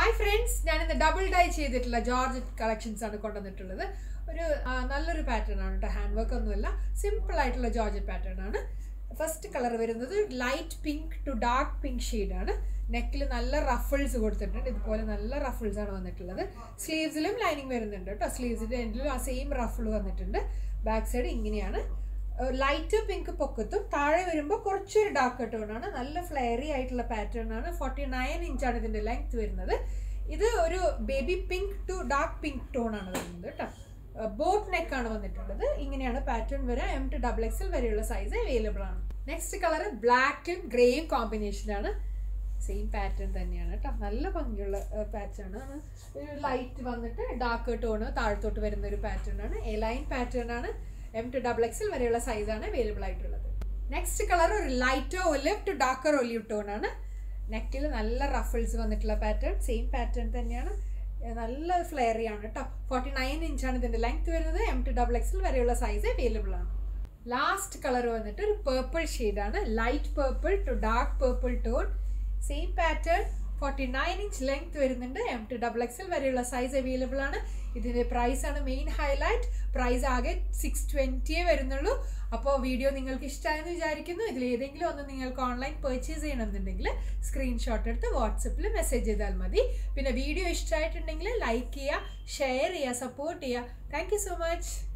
hi friends ഞാൻ ഇന്ന് double dye ചെയ്തിട്ടുള്ള ജോർജ് കളക്ഷൻസ് ആണ് കൊണ്ടുവന്നിട്ടുള്ളത് ഒരു ആ, നല്ലൊരു പാറ്റേൺ ആണ് കേട്ടോ ഹാൻഡ് വർക്ക് ഒന്നുമല്ല സിമ്പിൾ ആയിട്ടുള്ള ജോർജ് പാറ്റേൺ ആണ് ഫസ്റ്റ് കളർ വരുന്നത് light pink to dark pink ഷെയ്ഡാണ് നെക്കിൽ നല്ല റഫിൾസ് കൊടുത്തിട്ടുണ്ട് ഇതുപോലെ നല്ല റഫിൾസ് ആണ് വന്നിട്ടുള്ളത് സ്ലീവ്സിലും ലൈനിങ് വരുന്നുണ്ട് കേട്ടോ സ്ലീവ്സിൻ്റെ എൻഡിലും ആ സെയിം റഫിൾ വന്നിട്ടുണ്ട് ബാക്ക് സൈഡ് ഇങ്ങനെയാണ് ലൈറ്റ് പിങ്ക് പൊക്കത്തും താഴെ വരുമ്പോൾ കുറച്ചൊരു ഡാർക്ക് ടോൺ ആണ് നല്ല ഫ്ലെയറി ആയിട്ടുള്ള പാറ്റേൺ ആണ് ഫോർട്ടി നയൻ ഇഞ്ചാണ് ഇതിൻ്റെ ലെങ്ത് വരുന്നത് ഇത് ഒരു baby pink to dark pink tone ആണ് വരുന്നത് കേട്ടോ ബോട്ട് നെക്ക് ആണ് വന്നിട്ടുള്ളത് ഇങ്ങനെയാണ് പാറ്റേൺ വരെ എം ടു ഡബിൾ എക്സൽ വരെയുള്ള സൈസ് അവൈലബിൾ ആണ് നെക്സ്റ്റ് കളർ ബ്ലാക്കും ഗ്രേയും കോമ്പിനേഷനാണ് സെയിം പാറ്റേൺ തന്നെയാണ് കേട്ടോ നല്ല ഭംഗിയുള്ള പാറ്റേൺ ആണ് ഒരു ലൈറ്റ് വന്നിട്ട് ഡാർക്ക് ടോണ് താഴത്തോട്ട് വരുന്ന ഒരു പാറ്റേൺ ആണ് എ ലൈൻ പാറ്റേൺ ആണ് എം ടു ഡബിൾ എക്സൽ വരെയുള്ള സൈസാണ് അവൈലബിൾ ആയിട്ടുള്ളത് നെക്സ്റ്റ് കളർ ഒരു ലൈറ്റോ olive to darker olive tone ആണ് നെക്കിൽ നല്ല റഫിൾസ് വന്നിട്ടുള്ള പാറ്റേൺ സെയിം പാറ്റേൺ തന്നെയാണ് ഏ, നല്ല ഫ്ലെയറി ആണ് കേട്ടോ ഫോർട്ടി നയൻ ഇഞ്ചാണ് ഇതിൻ്റെ ലെങ്ത് വരുന്നത് എം ടു ഡബിൾ എക്സൽ വരെയുള്ള സൈസ് അവൈലബിൾ ആണ് ലാസ്റ്റ് കളർ വന്നിട്ട് ഒരു പേർപ്പിൾ ഷെയ്ഡാണ് light purple to dark purple tone same pattern forty nine inch length വരുന്നുണ്ട് എം ടു ഡബിൾ എക്സൽ വരെയുള്ള സൈസ് അവൈലബിൾ ആണ് ഇതിൻ്റെ പ്രൈസ് ആണ് മെയിൻ ഹൈലൈറ്റ് പ്രൈസ് ആകെ സിക്സ് ട്വൻറ്റിയേ വരുന്നുള്ളൂ അപ്പോൾ വീഡിയോ നിങ്ങൾക്ക് ഇഷ്ടമായെന്ന് വിചാരിക്കുന്നു ഇതിൽ ഏതെങ്കിലും ഒന്ന് നിങ്ങൾക്ക് ഓൺലൈൻ പർച്ചേസ് ചെയ്യണമെന്നുണ്ടെങ്കിൽ സ്ക്രീൻഷോട്ട് എടുത്ത് വാട്സപ്പിൽ മെസ്സേജ് ചെയ്താൽ മതി പിന്നെ വീഡിയോ ഇഷ്ടമായിട്ടുണ്ടെങ്കിൽ ലൈക്ക് ചെയ്യുക ഷെയർ ചെയ്യുക സപ്പോർട്ട് ചെയ്യുക താങ്ക് യു സോ മച്ച്